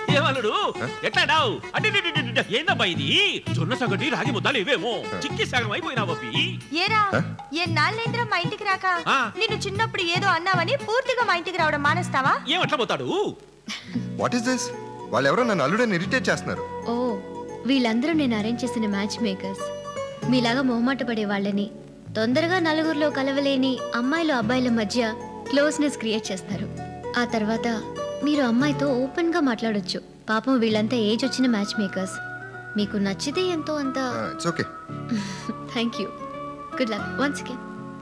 ఏమల్లుడు ఎట్లాడావు అంటే ఏందబ్బా ఇది జొన్న సగటి రాగి ముద్దలు ఇవేమో చిక్కి సగం అయిపోయినా బప్పి ఏరా హ? ఎన్నాళ్ళేంద్రా మా ఇంటికి రాక ఆ. నిన్ను చిన్నప్పుడు ఏదో అన్నావని పూర్తిగా మా ఇంటికి రావడం మానేస్తావా ఏమట్లా పోతాడు వాట్ ఈస్ దిస్ వాళ్ళు ఎవరో నన్ను అల్లుడని ఇరిటేట్ చేస్తున్నారు ఓ వీళ్ళందరూ నేను అరేంజ్ చేసిన మ్యాచ్ మేకర్స్ మీలాగా మొహమాట పడే వాళ్ళని తొందరగా నలుగురిలో కలవలేని అమ్మాయిలు అబ్బాయిల మధ్య క్లోజ్నెస్ క్రియేట్ చేస్తారు ఆ తర్వాత మీరు అమ్మాయితో ఓపెన్ గా మాట్లాడొచ్చు పాపం వీళ్ళంతా ఏజ్ వచ్చిన మ్యాచ్ మేకర్స్ మీకు నచ్చితే ఎంతో అంత it's okay thank you good luck once again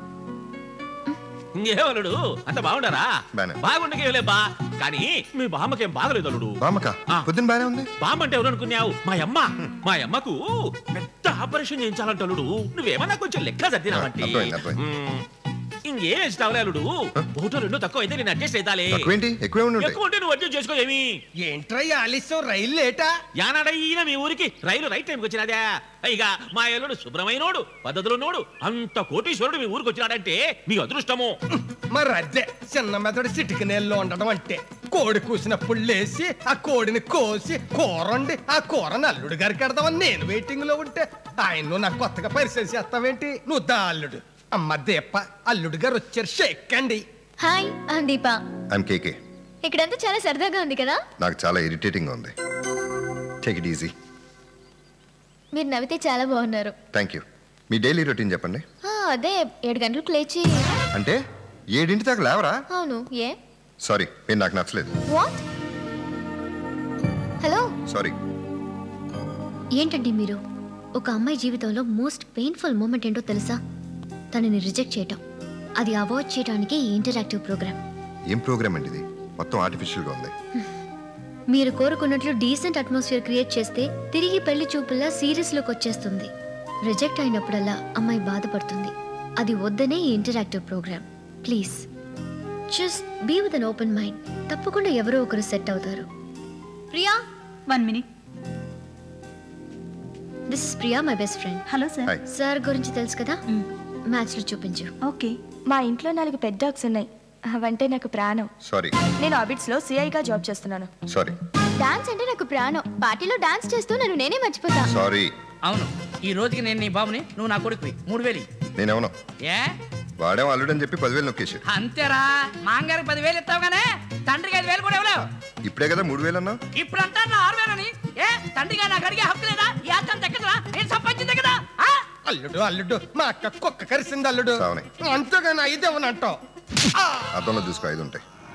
ఏమల్లుడు అంత బాగుండారా బానే. బాగుండకేలేబా కానీ మీ బామ్మకేం బాగలేదు అల్లుడు బామక ఆ. పొద్దున్న బానే ఉంది బామ్మ అంటే ఎవరు అనుకున్నావు మా అమ్మ మా అమ్మకు పెద్ద ఆపరేషన్ చేయించాలంట అల్లుడు నువ్వేమన్నా కొంచెం లెక్క సర్దినావంటే అర్థమైంది, అర్థమైంది. మ్మ్. ఇంకేం ఇస్తావులే అల్లుడు ఒకటో రెండు తక్కువ అయితే నేను అడ్జస్ట్ అవుతాలే తక్కువేంటి ఎక్కువే ఉండి ఉంటాయి ఎక్కువ ఉంటే నువ్వు అడ్జస్ట్ చేసుకో ఏమి ఏంట్రా ఈ ఆలస్యం రైలు లేటా యానాడైనా మీ ఊరికి రైలు రైట్ టైంకి వచ్చినదే పైగా మా ఎల్లుడు శుభ్రమైనోడు పద్ధతులున్నోడు అంత కోటీశ్వరుడు మీ ఊరికి వచ్చినాడంటే మీ అదృష్టము మరి అదే చిన్న మెదడు సిటికి నీళ్ళు ఉండడం అంటే కోడి కూసినప్పుడు లేచి ఆ కోడిని కోసి కూరండి ఆ కూర నల్లుడు గారికి ఎడదామని నేను వెయిటింగ్ లో ఉంటే ఆయన నువ్వు నాకు కొత్తగా పరిచయం చేస్తావేంటి నువ్వు దా అల్లుడు అమ్మ దీప అల్లుడు గారు వచ్చారు షేక్ అండి hi I'm Deepa I'm KK ఇక్కడంతా చాలా సరదాగా ఉంది కదా నాకు చాలా ఇరిటేటింగ్ ఉంది టేక్ ఇట్ ఈజీ మీరు నవ్వితే చాలా బాగున్నారు థ్యాంక్ యూ మీ డైలీ రొటీన్ చెప్పండి ఆ, అదే ఏడు గంటలకు లేచి అంటే ఏడింటి దాకా లేవరా అవును ఏ సారీ మీరు నాకు నచ్చలేదు వాట్ హలో సారీ ఏంటండి మీరు ఒక అమ్మాయి జీవితంలో మోస్ట్ పెయిన్ఫుల్ మూమెంట్ ఏంటో తెలుసా తనని రిజెక్ట్ చేయటం అది అవాయిడ్ చేయడానికి ఈ ఇంటరాక్టివ్ ప్రోగ్రామ్ ఏం ప్రోగ్రామ్ అండి ఇది మొత్తం ఆర్టిఫిషియల్గా ఉంది మీరు కోరుకున్నట్లు డీసెంట్ అట్మాస్ఫియర్ క్రియేట్ చేస్తే తిరిగి పెళ్లి చూపుల్లా సీరియస్లోకి వచ్చేస్తుంది రిజెక్ట్ అయినప్పుడల్లా అమ్మాయి బాధపడుతుంది అది వద్దనే ఈ interactive programme please just be with an open mind తప్పకుండా ఎవరో ఒకరు సెట్ అవుతారు Priya one minute this is Priya my best friend hello sir hi sir గురించి తెలుసు కదా మ్యాచ్లో చూపించు ఓకే మా ఇంట్లో నాలుగు పెద్ద డాగ్స్ ఉన్నాయి అవంటే నాకు ప్రాణం సారీ నేను ఆబిట్స్ లో సిఐగా జాబ్ చేస్తున్నాను సారీ డాన్స్ అంటే నాకు ప్రాణం పార్టీలో డాన్స్ చేస్తూ నన్ను నేనే మర్చిపోతా సారీ అవును ఈ రోజుకి నేను నీ బాబుని నువ్వు నా కొడుకువి మూడు వేలు ఇయ్యి. నేనేమన్నా ఏ వాడేమో అల్లుడని చెప్పి పదివేలు నొక్కేశాడు అంతేరా మాంగారికి పదివేలు ఇస్తావు కానీ తండ్రికి ఐదు వేలు కూడా ఇవ్వలేవు ఇప్పుడే కదా మూడు వేలు అన్నావు ఇప్పుడు అంటా నా ఆరు వేలని ఏ తండ్రిగా నాకు అడిగే హక్కు లేదా ఈ ఆస్తం దగ్గర నేను సంపాదించింది కదా ఆ? అల్లుడు అల్లుడు మా అక్క కుక్క కరిసింది అల్లుడు సావని. అంతేగాని ఐదు ఇవ్వనంటావు అర్థంలో చూసుకో ఐదు ఉంటాయి